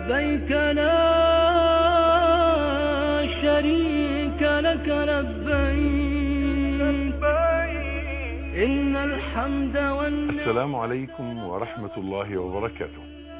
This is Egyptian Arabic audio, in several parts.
لبيك لا شريك لك لبيك إن الحمد والنعمة السلام عليكم ورحمة الله وبركاته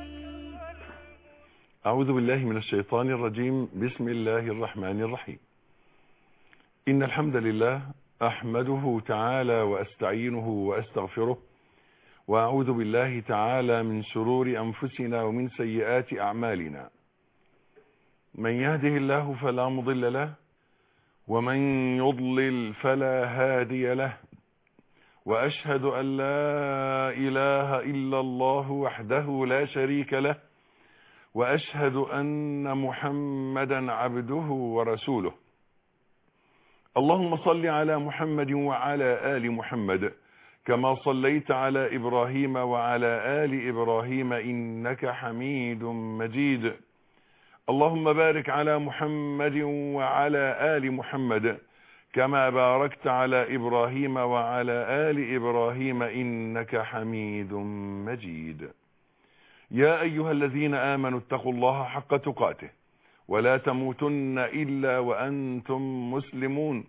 أعوذ بالله من الشيطان الرجيم بسم الله الرحمن الرحيم إن الحمد لله أحمده تعالى وأستعينه وأستغفره وأعوذ بالله تعالى من شرور أنفسنا ومن سيئات أعمالنا من يهده الله فلا مضل له ومن يضلل فلا هادي له وأشهد أن لا إله إلا الله وحده لا شريك له وأشهد أن محمدا عبده ورسوله اللهم صل على محمد وعلى آل محمد كما صليت على إبراهيم وعلى آل إبراهيم إنك حميد مجيد اللهم بارك على محمد وعلى آل محمد كما باركت على إبراهيم وعلى آل إبراهيم إنك حميد مجيد يا أيها الذين آمنوا اتقوا الله حق تقاته ولا تموتن إلا وأنتم مسلمون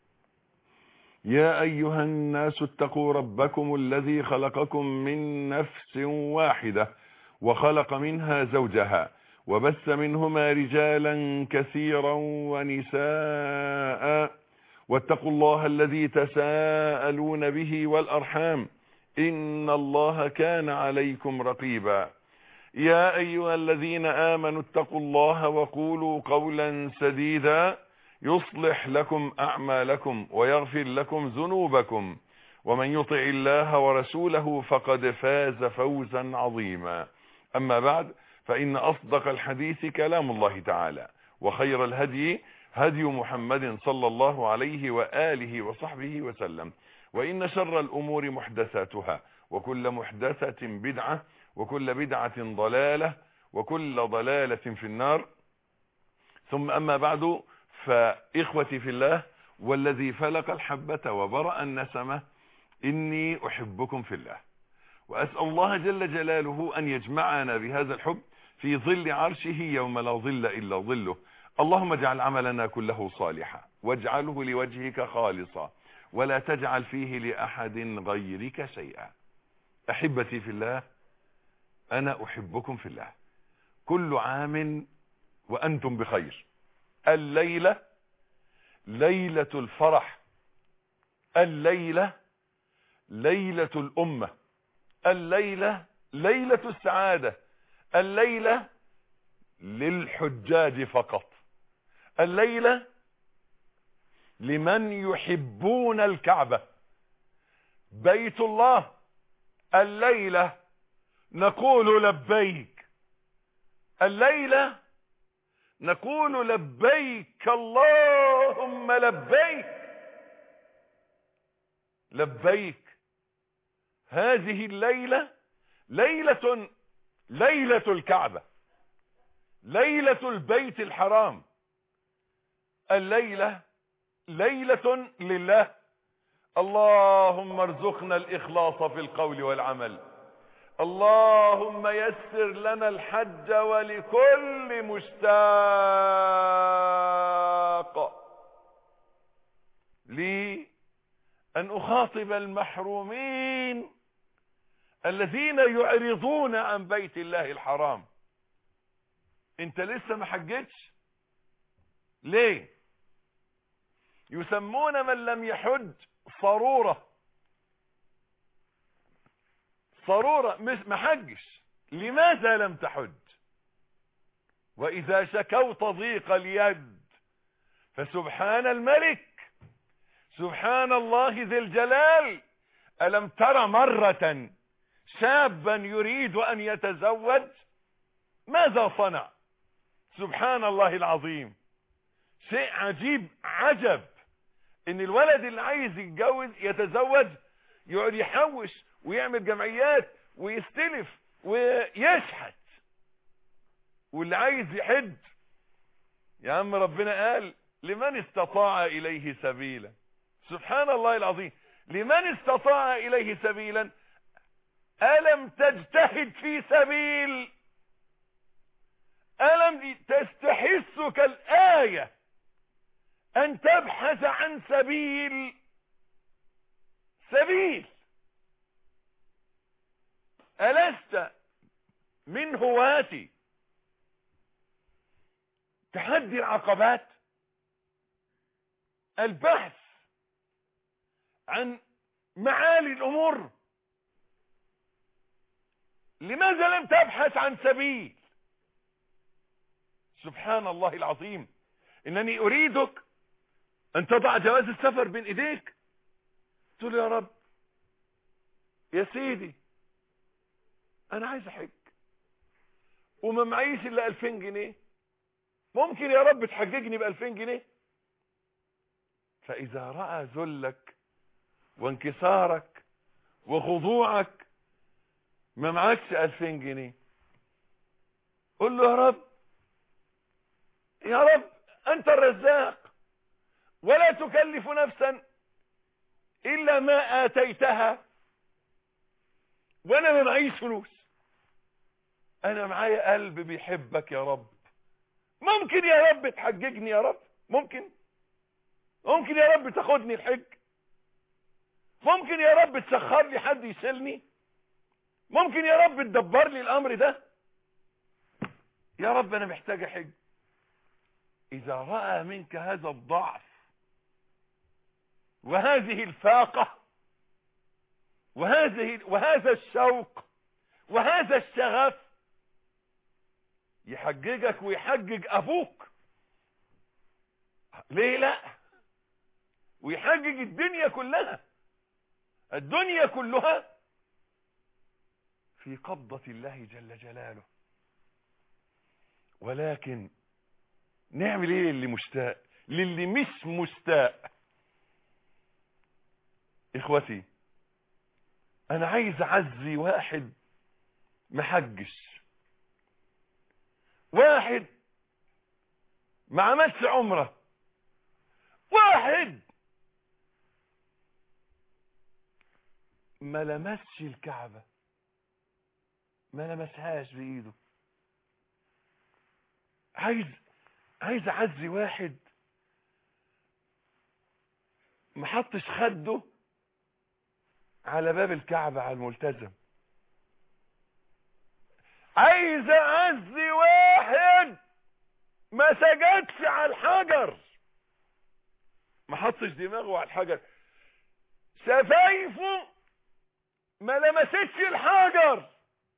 يا أيها الناس اتقوا ربكم الذي خلقكم من نفس واحدة وخلق منها زوجها وبث منهما رجالا كثيرا ونساء واتقوا الله الذي تساءلون به والأرحام إن الله كان عليكم رقيبا يا أيها الذين آمنوا اتقوا الله وقولوا قولا سديدا يصلح لكم أعمالكم ويغفر لكم ذنوبكم ومن يطع الله ورسوله فقد فاز فوزا عظيما أما بعد فإن أصدق الحديث كلام الله تعالى وخير الهدي هدي محمد صلى الله عليه وآله وصحبه وسلم وإن شر الأمور محدثاتها وكل محدثة بدعة وكل بدعة ضلالة وكل ضلالة في النار ثم أما بعد فإخوتي في الله والذي فلق الحبة وبرأ النسمة إني أحبكم في الله وأسأل الله جل جلاله أن يجمعنا بهذا الحب في ظل عرشه يوم لا ظل إلا ظله اللهم اجعل عملنا كله صالحا واجعله لوجهك خالصا ولا تجعل فيه لأحد غيرك شيئا أحبتي في الله أنا أحبكم في الله كل عام وأنتم بخير الليلة ليلة الفرح الليلة ليلة الأمة الليلة ليلة السعادة الليلة للحجاج فقط الليلة لمن يحبون الكعبة بيت الله الليلة نقول لبيك الليلة نقول لبيك اللهم لبيك لبيك هذه الليلة ليلة ليلة الكعبة ليلة البيت الحرام الليلة ليلة لله اللهم ارزقنا الإخلاص في القول والعمل اللهم يسر لنا الحج ولكل مشتاق لي أن أخاطب المحرومين الذين يعرضون عن بيت الله الحرام انت لسه ما حجتش ليه يسمون من لم يحج صرورة صرورة مش ما حجش لماذا لم تحج وإذا شكوت ضيق اليد فسبحان الملك سبحان الله ذي الجلال ألم تر مرة شابا يريد أن يتزوج ماذا صنع سبحان الله العظيم شيء عجيب عجب ان الولد اللي عايز يتجوز يتزوج يقعد يحوش ويعمل جمعيات ويستلف ويشحت واللي عايز يحج يا عم ربنا قال لمن استطاع اليه سبيلا سبحان الله العظيم لمن استطاع اليه سبيلا ألم تجتهد في سبيل ألم دي تستحسك الآية أن تبحث عن سبيل سبيل ألست من هواة تحدي العقبات البحث عن معالي الأمور لماذا لم تبحث عن سبيل سبحان الله العظيم انني اريدك ان تضع جواز السفر بين ايديك تقول يا رب يا سيدي انا عايز احج وما معيش الا 2000 جنيه ممكن يا رب تحججني ب 2000 جنيه فاذا راى ذلك وانكسارك وخضوعك ما معكش 2000 جنيه قول له يا رب يا رب انت الرزاق ولا تكلف نفسا الا ما اتيتها وانا ما معيش فلوس انا معايا قلب بيحبك يا رب ممكن يا رب تحججني يا رب ممكن ممكن يا رب تاخدني الحج ممكن يا رب تسخر لي حد يسلني ممكن يا رب تدبر لي الامر ده يا رب انا محتاج حج اذا رأى منك هذا الضعف وهذه الفاقة وهذه وهذا الشوق وهذا الشغف يحججك ويحجج ابوك ليه لا ويحجج الدنيا كلها الدنيا كلها في قبضة الله جل جلاله ولكن نعمل ايه للي مشتاق للي مش مشتاق اخوتي انا عايز اعزي واحد محجش واحد ما عملش عمره واحد ما لمسش الكعبة ما لمسهاش بايده عايز عايز اعزي واحد ما حطش خده على باب الكعبة على الملتزم عايز اعزي واحد ما سجدش على الحجر ما حطش دماغه على الحجر شفايفه ما لمستش الحجر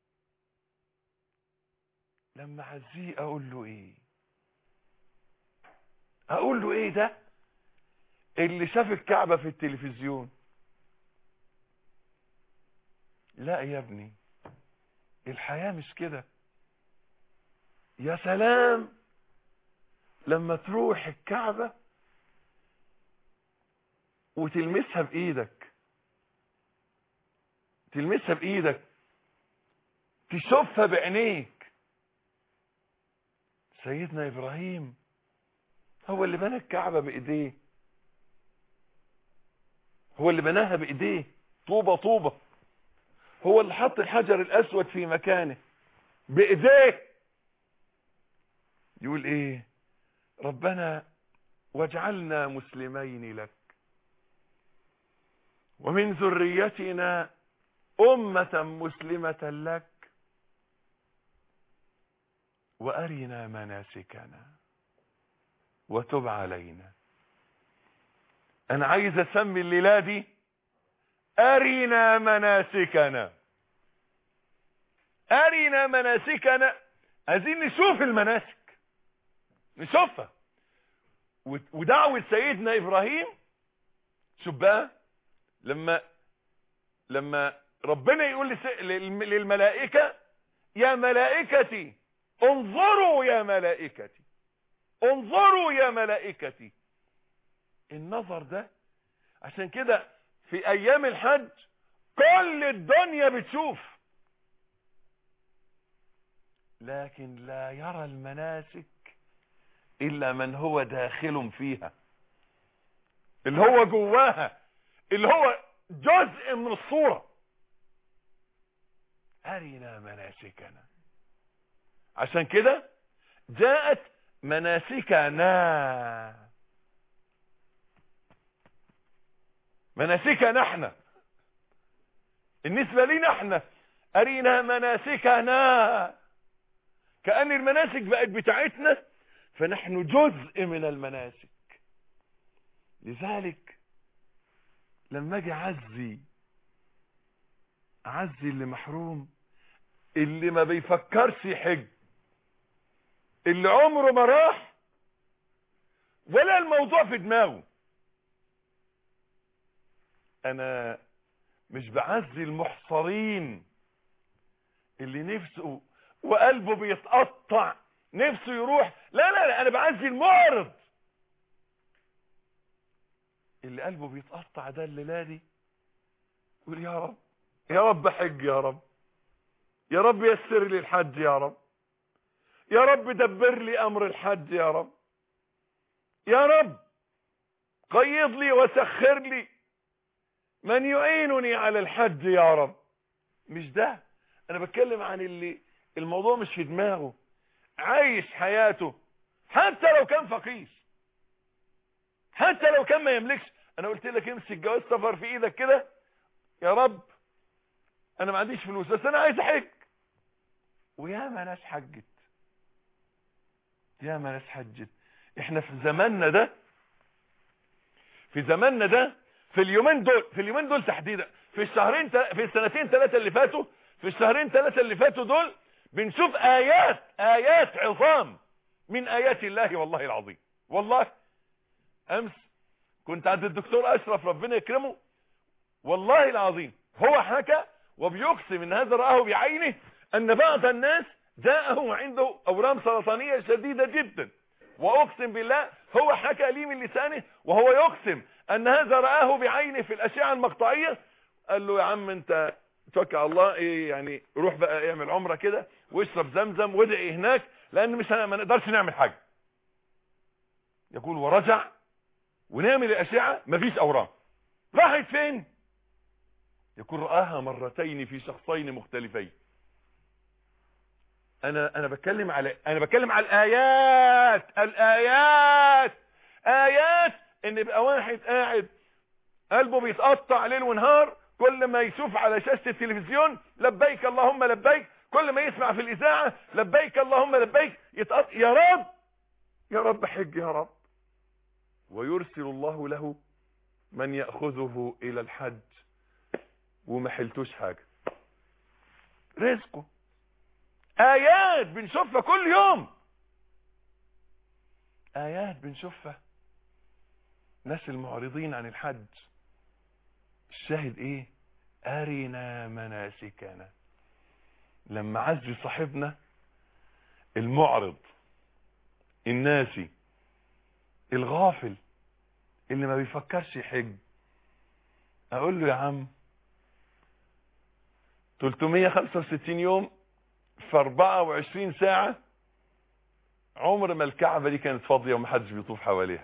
لما اعزيه اقول له ايه اقول له ايه ده اللي شاف الكعبة في التلفزيون لا يا ابني الحياة مش كده يا سلام لما تروح الكعبة وتلمسها بايدك تلمسها بايدك تشوفها بعينيك سيدنا ابراهيم هو اللي بنى الكعبة بايديه هو اللي بناها بايديه طوبة طوبة هو اللي حط الحجر الاسود في مكانه بايديه يقول ايه ربنا واجعلنا مسلمين لك ومن ذريتنا امة مسلمة لك وارنا مناسكنا وتب علينا انا عايز اسمي الليلة دي ارنا مناسكنا ارنا مناسكنا عايزين نشوف المناسك نشوفها ودعوة سيدنا ابراهيم شوف بقى لما لما ربنا يقول للملائكة يا ملائكتي انظروا يا ملائكتي انظروا يا ملائكتي النظر ده عشان كده في ايام الحج كل الدنيا بتشوف لكن لا يرى المناسك الا من هو داخل فيها اللي هو جواها اللي هو جزء من الصورة ارنا مناسكنا عشان كده جاءت مناسكنا مناسكنا احنا النسبة لنا احنا ارينا مناسكنا كأن المناسك بقت بتاعتنا فنحن جزء من المناسك لذلك لما اجي اعزي اعزي اللي محروم اللي ما بيفكرش يحج اللي عمره ما راح ولا الموضوع في دماغه انا مش بعزي المحصرين اللي نفسه وقلبه بيتقطع نفسه يروح لا لا لا انا بعزي المعرض اللي قلبه بيتقطع ده الليله دي يقول يا رب يا رب حج يا رب يا رب يسر لي الحج يا رب يا رب دبر لي امر الحج يا رب يا رب قيض لي وسخر لي من يعينني على الحج يا رب مش ده انا بتكلم عن اللي الموضوع مش في دماغه عايش حياته حتى لو كان فقير حتى لو كان ما يملكش انا قلت لك امسك جواز سفر في ايدك كده يا رب انا ما عنديش فلوس بس انا عايز احج ويا ما ناس حجت يا ما ناس حجت احنا في زماننا ده في زماننا ده في اليومين دول في اليومين دول تحديدا في الشهرين في السنتين ثلاثه اللي فاتوا في الشهرين ثلاثه اللي فاتوا دول بنشوف ايات ايات عظام من ايات الله والله العظيم والله امس كنت عند الدكتور اشرف ربنا يكرمه والله العظيم هو حكى وبيقسم ان هذا رآه بعينه ان بعض الناس جاءه عنده اورام سرطانية شديدة جدا واقسم بالله هو حكى لي من لسانه وهو يقسم ان هذا رآه بعينه في الاشعة المقطعية قال له يا عم انت توكل على الله ايه يعني روح بقى اعمل عمره كده واشرب زمزم وادعي هناك لان مش ما نقدرش نعمل حاجه يقول ورجع ونعمل الاشعه مفيش اورام راحت فين يقول راها مرتين في شخصين مختلفين انا انا بتكلم على انا بتكلم على الايات الايات ايات ان يبقى واحد قاعد قلبه بيتقطع ليل ونهار كل ما يشوف على شاشة التلفزيون لبيك اللهم لبيك كل ما يسمع في الإذاعة لبيك اللهم لبيك يتقطع يا رب يا رب حج يا رب ويرسل الله له من يأخذه إلى الحج وما حلتوش حاجة رزقه آيات بنشوفها كل يوم آيات بنشوفها ناس المعرضين عن الحج الشاهد ايه ارنا مناسكنا لما عزي صاحبنا المعرض الناسي الغافل اللي ما بيفكرش يحج اقول له يا عم 365 يوم في 24 ساعة عمر ما الكعبة دي كانت فاضية ومحدش بيطوف حواليها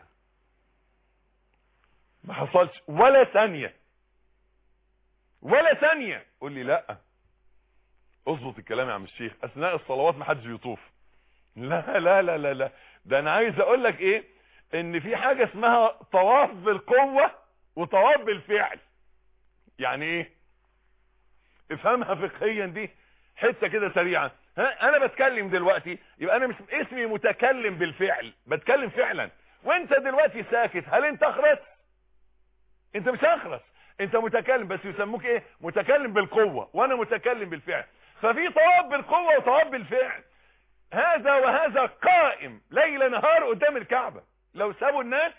ما حصلش ولا ثانية ولا ثانية قول لي لا اظبط الكلام يا عم الشيخ اثناء الصلوات ما حدش بيطوف لا لا لا لا لا ده انا عايز اقول لك ايه ان في حاجة اسمها طواف بالقوة وطواف بالفعل يعني ايه افهمها فقهيا دي حتة كده سريعة ها انا بتكلم دلوقتي يبقى انا مش اسمي متكلم بالفعل بتكلم فعلا وانت دلوقتي ساكت هل انت اخرس انت مش اخرس انت متكلم بس يسموك ايه متكلم بالقوة وانا متكلم بالفعل ففي طواف بالقوة وطواف بالفعل هذا وهذا قائم ليل نهار قدام الكعبة لو سابوا الناس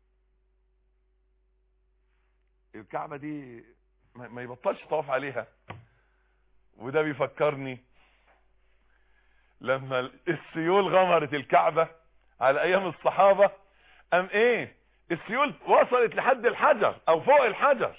الكعبة دي ما يبطلش طواف عليها وده بيفكرني لما السيول غمرت الكعبة على ايام الصحابة ام ايه السيول وصلت لحد الحجر او فوق الحجر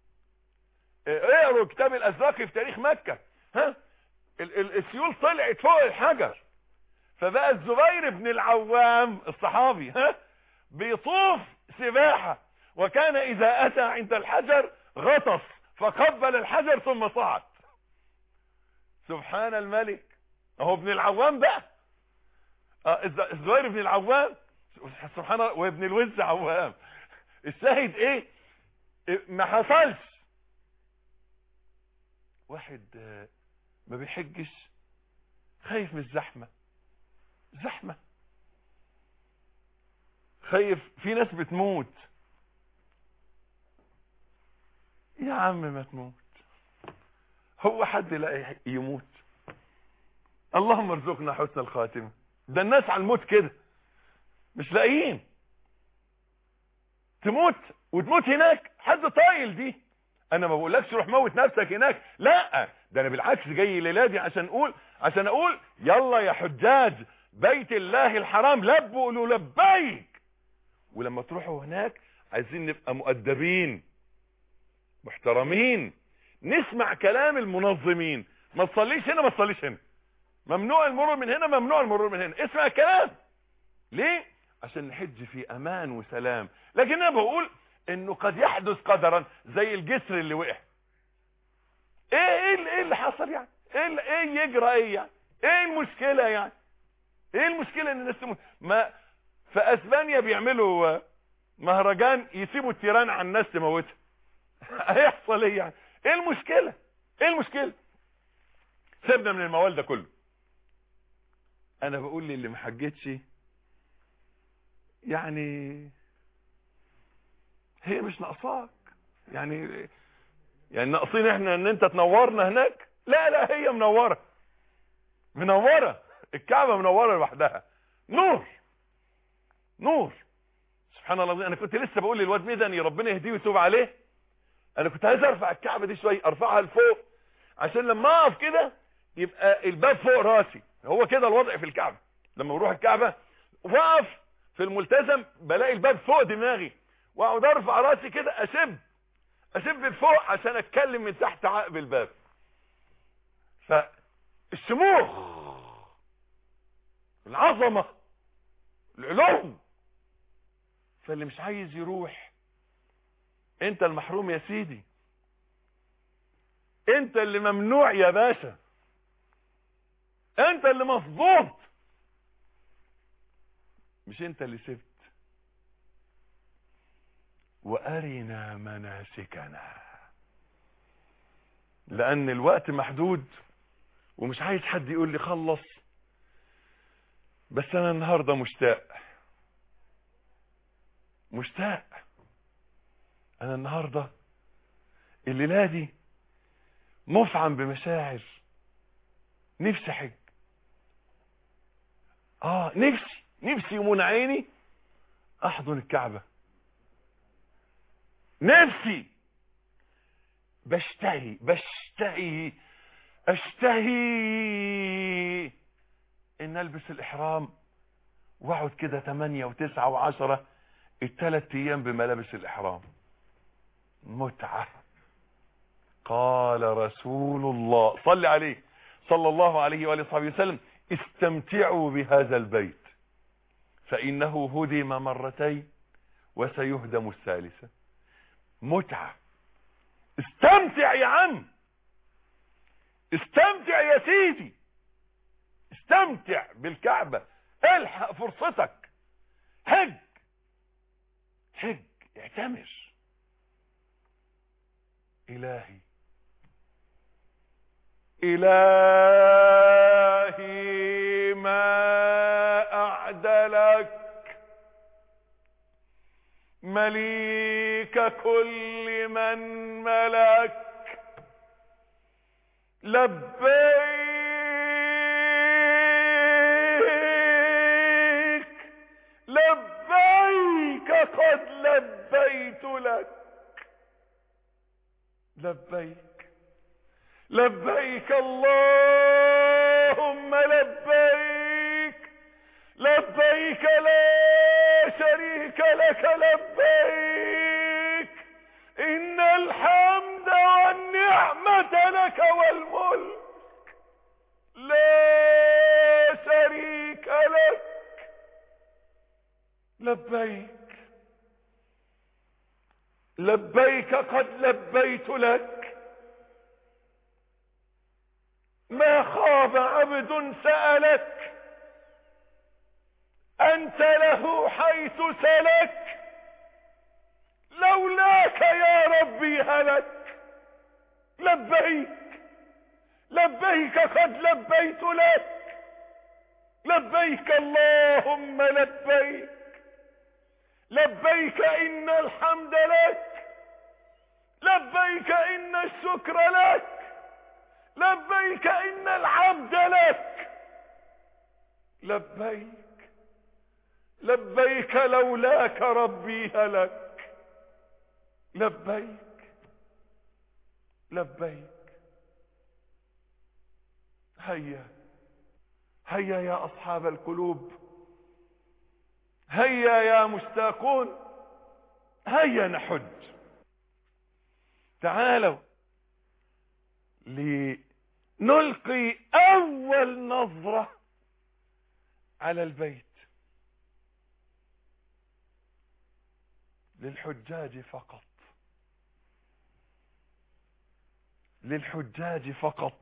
اقروا كتاب الازراقي في تاريخ مكة ها ال ال السيول طلعت فوق الحجر فبقى الزبير بن العوام الصحابي ها بيطوف سباحة وكان اذا اتى عند الحجر غطس فقبل الحجر ثم صعد سبحان الملك اهو ابن العوام بقى اه الز- الزبير بن العوام سبحان الله وابن الوز عوام الشاهد ايه إيه، ما حصلش واحد آه، ما بيحجش خايف من الزحمة زحمة خايف في ناس بتموت يا عم ما تموت هو حد لا يموت اللهم ارزقنا حسن الخاتمة ده الناس على الموت كده مش لاقيين تموت وتموت هناك حد طايل دي انا ما بقولكش روح موت نفسك هناك لا ده انا بالعكس جاي الليله دي عشان اقول عشان اقول يلا يا حجاج بيت الله الحرام لبوا قولوا لبيك ولما تروحوا هناك عايزين نبقى مؤدبين محترمين نسمع كلام المنظمين ما تصليش هنا ما تصليش هنا ممنوع المرور من هنا ممنوع المرور من هنا اسمع الكلام ليه عشان نحج في امان وسلام لكن انا بقول انه قد يحدث قدرا زي الجسر اللي وقع ايه ايه اللي, إيه اللي حصل يعني ايه اللي ايه يجرى ايه يعني ايه المشكلة يعني ايه المشكلة ان الناس تموت ما في اسبانيا بيعملوا آه، مهرجان يسيبوا التيران على الناس تموتها هيحصل ايه يعني ايه المشكلة ايه المشكلة سيبنا من الموال ده كله انا بقول لي اللي ما حجتش يعني هي مش ناقصاك يعني يعني ناقصين احنا ان انت تنورنا هناك لا لا هي منوره منوره الكعبه منوره لوحدها نور نور سبحان الله انا كنت لسه بقول للواد مدني ربنا يهديه ويتوب عليه انا كنت عايز ارفع الكعبه دي شويه ارفعها لفوق عشان لما اقف كده يبقى الباب فوق راسي هو كده الوضع في الكعبه لما بروح الكعبه واقف في الملتزم بلاقي الباب فوق دماغي واقعد ارفع راسي كده اسب اسب فوق عشان اتكلم من تحت عقب الباب فالشموخ العظمه العلوم فاللي مش عايز يروح انت المحروم يا سيدي انت اللي ممنوع يا باشا انت اللي مفضوط مش انت اللي سبت وارنا مناسكنا لان الوقت محدود ومش عايز حد يقول لي خلص بس انا النهارده مشتاق مشتاق انا النهارده الليله دي مفعم بمشاعر نفسي حج اه نفسي نفسي يمون عيني احضن الكعبه نفسي بشتهي بشتهي اشتهي ان البس الاحرام واقعد كده تمانية وتسعة وعشرة التلات ايام بملابس الاحرام متعة قال رسول الله صل عليه صلى الله عليه وآله وصحبه وسلم استمتعوا بهذا البيت فإنه هدم مرتين وسيهدم الثالثة متعة استمتع يا عم استمتع يا سيدي استمتع بالكعبة الحق فرصتك حج حج اعتمر إلهي إلهي ما أعدلك مليك كل من ملك لبيك لبيك قد لبيت لك لبيك لبيك اللهم لبيك لبيك لا شريك لك لبيك ان الحمد والنعمة لك والملك لا شريك لك لبيك لبيك قد لبيت لك ما خاب عبد سألك أنت له حيث سلك لولاك يا ربي هلك لبيك لبيك قد لبيت لك لبيك اللهم لبيك لبيك إن الحمد لك لبيك إن الشكر لك لبيك إن العبد لك لبيك لبيك لولاك ربي هلك لبيك لبيك هيا هيا يا أصحاب القلوب هيا يا مشتاقون هيا نحج تعالوا لنلقي أول نظرة على البيت للحجاج فقط للحجاج فقط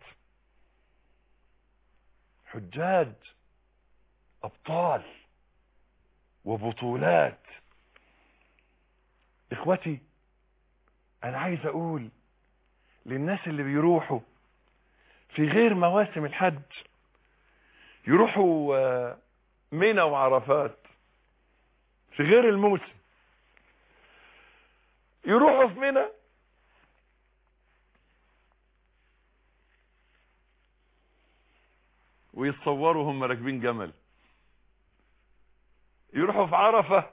حجاج أبطال وبطولات إخوتي أنا عايز أقول للناس اللي بيروحوا في غير مواسم الحج يروحوا آه، منى وعرفات في غير الموسم يروحوا في منى ويتصوروا هم راكبين جمل يروحوا في عرفة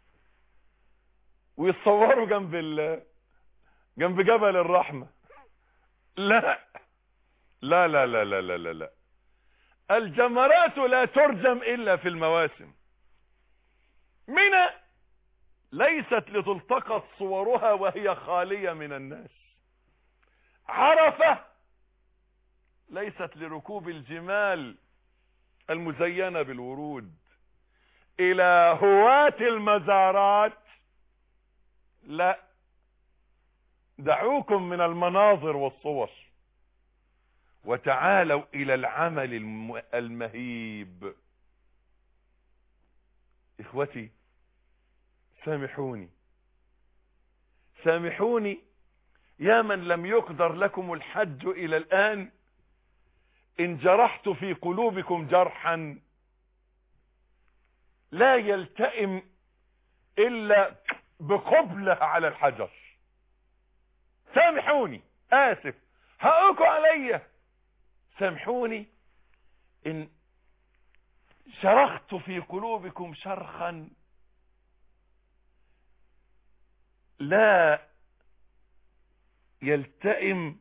ويتصوروا جنب ال جنب جبل الرحمة لا لا لا لا لا لا لا, لا. الجمرات لا ترجم إلا في المواسم منى ليست لتلتقط صورها وهي خالية من الناس عرفة ليست لركوب الجمال المزينة بالورود الى هواة المزارات لا دعوكم من المناظر والصور وتعالوا الى العمل الم- المهيب اخوتي سامحوني سامحوني يا من لم يقدر لكم الحج الى الان ان جرحت في قلوبكم جرحا لا يلتئم الا بقبلة على الحجر سامحوني اسف حقكم عليا سامحوني ان شرخت في قلوبكم شرخا لا يلتئم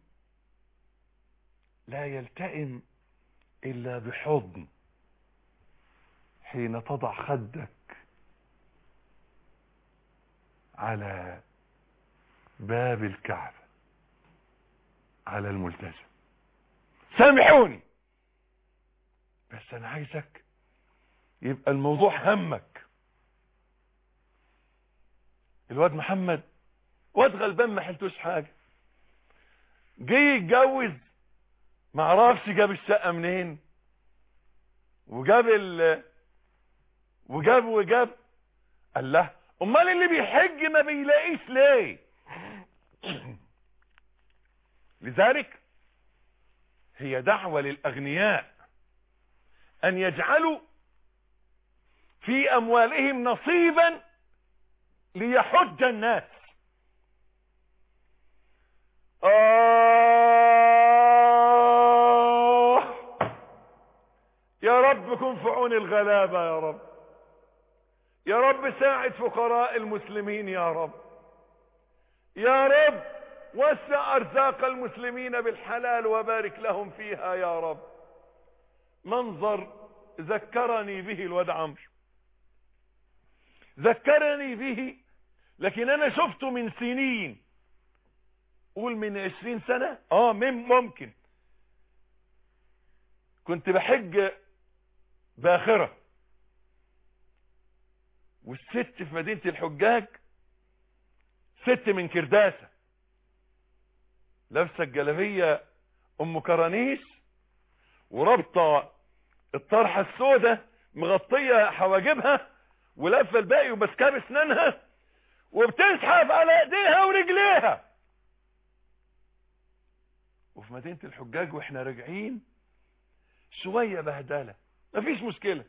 لا يلتئم الا بحضن حين تضع خدك على باب الكعبة على الملتزم سامحوني بس انا عايزك يبقى الموضوع همك الواد محمد واد غلبان ما حلتوش حاجة جه يتجوز معرفش جاب الشقة منين وجاب ال وجاب وجاب قال له امال اللي بيحج ما بيلاقيش ليه لذلك هي دعوة للاغنياء ان يجعلوا في اموالهم نصيبا ليحج الناس آه يا رب كن في عون الغلابة يا رب يا رب ساعد فقراء المسلمين يا رب يا رب وسع ارزاق المسلمين بالحلال وبارك لهم فيها يا رب منظر ذكرني به الواد عمرو ذكرني به لكن انا شفته من سنين قول من عشرين سنة اه من ممكن كنت بحج باخرة والست في مدينة الحجاج ست من كرداسة لابسة الجلابية ام كرانيش ورابطة الطرحة السوداء مغطية حواجبها ولفة الباقي وماسكاه بسنانها وبتزحف على ايديها ورجليها وفي مدينة الحجاج واحنا راجعين شوية بهدلة مفيش مشكلة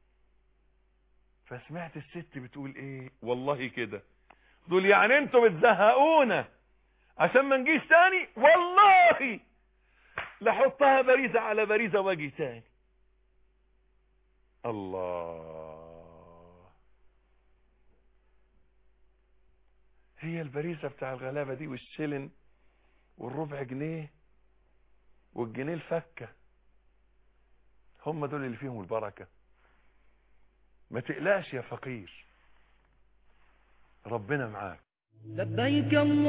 فسمعت الست بتقول ايه والله كده دول يعني انتوا بتزهقونا عشان ما نجيش تاني والله لحطها باريزة على باريزة واجي تاني الله هي الباريزة بتاع الغلابة دي والشلن والربع جنيه والجنيه الفكة هم دول اللي فيهم البركة ما تقلقش يا فقير ربنا معاك لبيك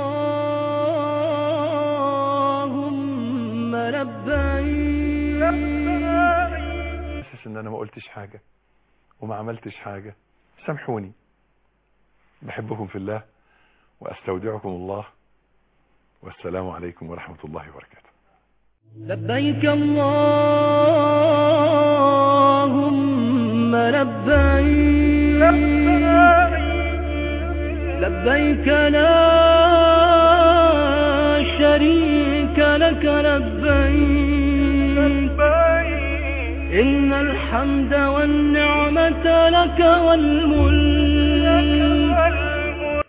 اللهم لبيك حاسس ان انا ما قلتش حاجة وما عملتش حاجة سامحوني بحبكم في الله واستودعكم الله والسلام عليكم ورحمة الله وبركاته لبيك اللهم لبيك لبيك لا شريك لك لبيك إن الحمد والنعمة لك والملك